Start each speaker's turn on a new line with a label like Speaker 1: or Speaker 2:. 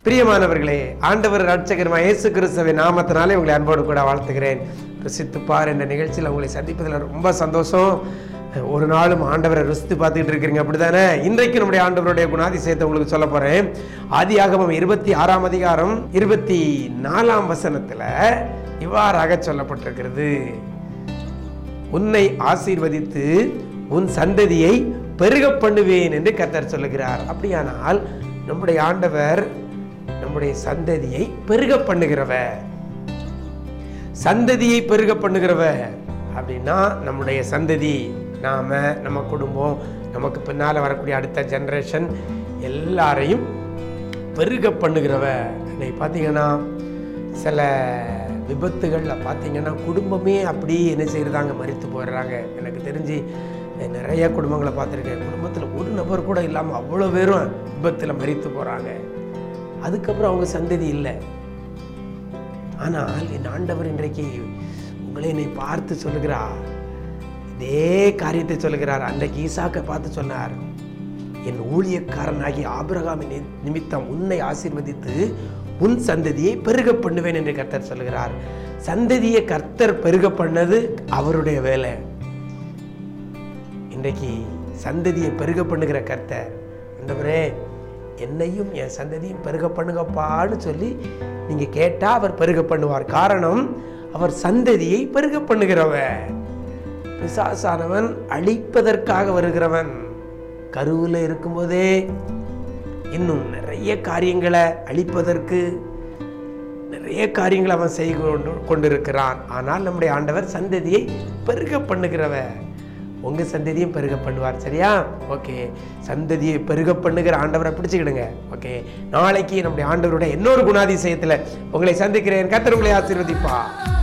Speaker 1: பிரியமானவர்களே ஆண்டவர் ரட்சகருமா இயேசு கிறிஸ்துவின் நாமத்தினாலே உங்களை அன்போடு கூட வாழ்த்துகிறேன் ருசித்துப்பார் என்ற நிகழ்ச்சியில் உங்களை சந்திப்பதில் ரொம்ப சந்தோஷம் ஒரு நாளும் ஆண்டவரை ருசித்து பார்த்துக்கிட்டு இருக்கிறீங்க அப்படிதானே இன்றைக்கு நம்முடைய ஆண்டவருடைய குணாதிசயத்தை உங்களுக்கு சொல்ல போறேன் ஆதியாகமம் இருபத்தி ஆறாம் அதிகாரம் இருபத்தி நாலாம் வசனத்துல இவ்வாறாக சொல்லப்பட்டிருக்கிறது உன்னை ஆசீர்வதித்து உன் சந்ததியை பெருக பண்ணுவேன் என்று கர்த்தர் சொல்லுகிறார் அப்படியானால் நம்முடைய ஆண்டவர் நம்முடைய சந்ததியை பெருக பண்ணுகிறவர் சந்ததியை பெருக பண்ணுகிறவர் அப்படின்னா நம்முடைய சந்ததி நாம நம்ம குடும்பம் நமக்கு பின்னால வரக்கூடிய அடுத்த ஜெனரேஷன் எல்லாரையும் பெருக பண்ணுகிறவ இன்னைக்கு பார்த்தீங்கன்னா சில விபத்துகளில் பார்த்தீங்கன்னா குடும்பமே அப்படி என்ன செய்யறதாங்க மறித்து போயிடுறாங்க எனக்கு தெரிஞ்சு நிறைய குடும்பங்களை பார்த்துருக்கேன் குடும்பத்தில் ஒரு நபர் கூட இல்லாமல் அவ்வளோ பேரும் விபத்தில் மறித்து போகிறாங்க அதுக்கப்புறம் அவங்க சந்ததி இல்லை ஆனால் என் ஆண்டவர் இன்றைக்கு உங்களை என்னை பார்த்து சொல்லுகிறார் இதே காரியத்தை சொல்லுகிறார் அன்றைக்கு ஈசாக்கை பார்த்து சொன்னார் என் ஊழியக்காரனாகி ஆபிரகாமின் நி- நிமித்தம் உன்னை ஆசீர்வதித்து உன் சந்ததியை பெருக பண்ணுவேன் என்று கர்த்தர் சொல்லுகிறார் சந்ததியை கர்த்தர் பெருக பண்ணது அவருடைய வேலை இன்றைக்கு சந்ததியை பெருக பண்ணுகிற கர்த்தர் ஆண்டவரே என்னையும் என் சந்ததியும் பெருக பண்ணுங்கப்பான்னு சொல்லி நீங்க கேட்டா அவர் பெருக பண்ணுவார் காரணம் அவர் சந்ததியை பெருக பண்ணுகிறவர் பிசாசானவன் அழிப்பதற்காக வருகிறவன் கருவில் இருக்கும்போதே இன்னும் நிறைய காரியங்களை அழிப்பதற்கு நிறைய காரியங்களை அவன் செய்து கொண்டு கொண்டிருக்கிறான் ஆனால் நம்முடைய ஆண்டவர் சந்ததியை பெருக பண்ணுகிறவர் உங்க சந்ததியும் பெருக பண்ணுவார் சரியா ஓகே சந்ததியை பெருக பண்ணுகிற ஆண்டவரை பிடிச்சுக்கிடுங்க ஓகே நாளைக்கு நம்முடைய ஆண்டவருடைய இன்னொரு குணாதிசயத்துல உங்களை சந்திக்கிறேன் கர்த்தர் உங்களை ஆசீர்வதிப்பா